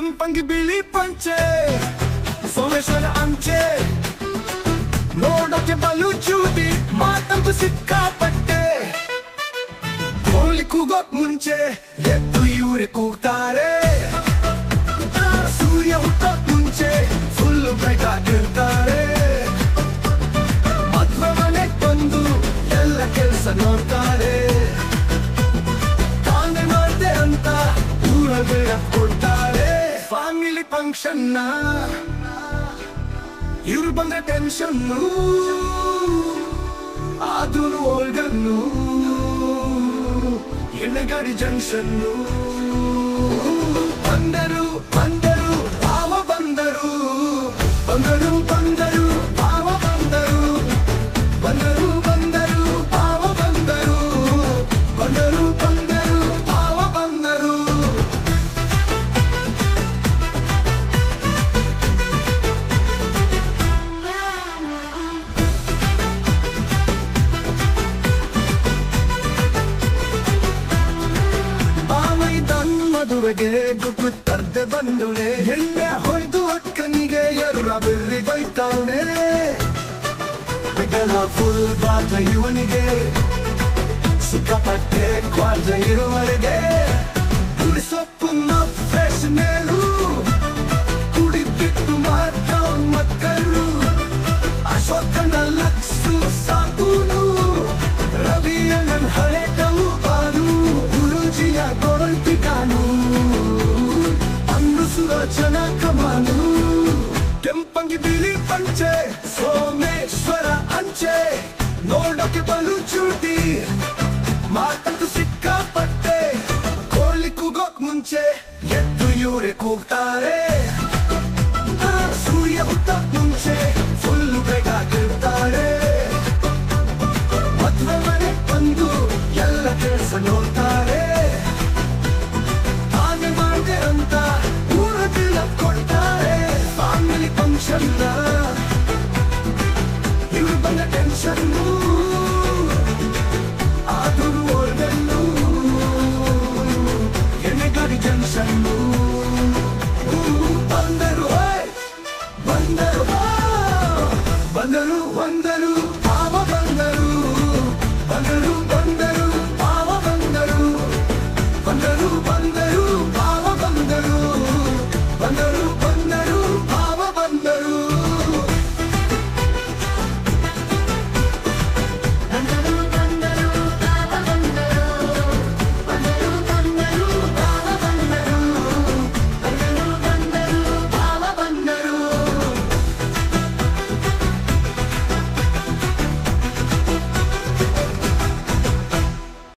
ಕೆಂಪಂಗಿ ಬಿಳಿ ಪಂಚೆ ಸೋಮೇಶ್ವರ ಅಂಚೆ ನೋಡೋಕೆ ಬಲು ಚೂಟಿ ಮಾತಂತು ಸಿಕ್ಕಾಪಟ್ಟೆ ಕೋಳಿ ಕೂಗೋಕ್ ಮುಂಚೆ ಎದ್ದು ಇವ್ರೆ ಕೂಗ್ತಾರೆ ಸೂರ್ಯ ಹುಟ್ಟೋಕ್ ಮುಂಚೆ ಫುಲ್ ಬ್ರೈಟ್ ಆಗಿರ್ತಾರೆ ಮದ್ವೆ ಮನೆಗ್ ಬಂದು ಎಲ್ಲ ಕೆಲ್ಸ ನೋಡ್ತಾರೆ ತಾನೇ ಮಾಡ್ದೆ ಅಂತ ಊರಲ್ಲಿ ಕೊಡ್ತಾರೆ ಫ್ಯಾಮಿಲಿ ಫಂಕ್ಷನ್ ಇವ್ರು ಬಂದ್ರೆ ಟೆನ್ಷನ್ನು ಅದು ಓಲ್ಡನ್ನು ಎಣ್ಣೆಗಾಡಿ ಜಂಕ್ಷನ್ನು ಬಂದರು ಬಂದರು ಭಾವ ಬಂದರು ಬಂದರು ಬಂದರು ಭಾವ ಬಂದರು ಬಂದರು ಬಂದರು ಭಾವ ಬಂದರು ಬಂದರು ಬಂದರು ಭಾವ ಬಂದರು ಬಾವೈದನ್ ಮದುವೆಗೆ ಗುಟ್ಟು ತರ್ದೆ ಬಂದುಳೆ ಎಣ್ಣೆ ಹೊಯ್ದು ಅಕ್ಕನಿಗೆ ಎರುರ ಬೆರ್ರಿ ಬೈತಾವನೆ ಬೆಗಲ ಫುಲ್ ಬಾತ ಇವನಿಗೆ ಸಿಕ್ಕಾಪಟ್ಟೆ ಕ್ವಾರ್ಜ ಇರುವರೆಗೆ ಪುಡಿ ಸೊಪ್ಪನ್ನ ಫ್ರೆಶ್ ಮೇಲು ಕುಡಿಬಿಟ್ಟು ಮಾತ್ರ ಮಕ್ಕಳು ಅಶೋಕನ ಲಕ್ಸು ಸಾಕೂನು ರವಿಯ ನನ್ ಹಳೆ ಬಾನು ಗುರುಜಿಯ ಗೊರಲ್ಪಿಗಾನು ಅಂದು ಸುಲೋಚನ ಕಮಾನು ಕೆಂಪಂಗಿ ಬಿಳಿ ಪಂಚೆ ಸೋಮೇಶ್ವರ ಅಂಚೆ ನೋಡೋಕೆ ಬಲು ಚೂಟಿ ಮಾತಂತು ಸಿಕ್ಕಾಪಟ್ಟೆ ಕೋಳಿ ಕೂಗೋಕ್ ಮುಂಚೆ ಎದ್ದು ಇವರೇ ಕೂಗ್ತಾರೆ ಸೂರ್ಯ ಹುಟ್ಟ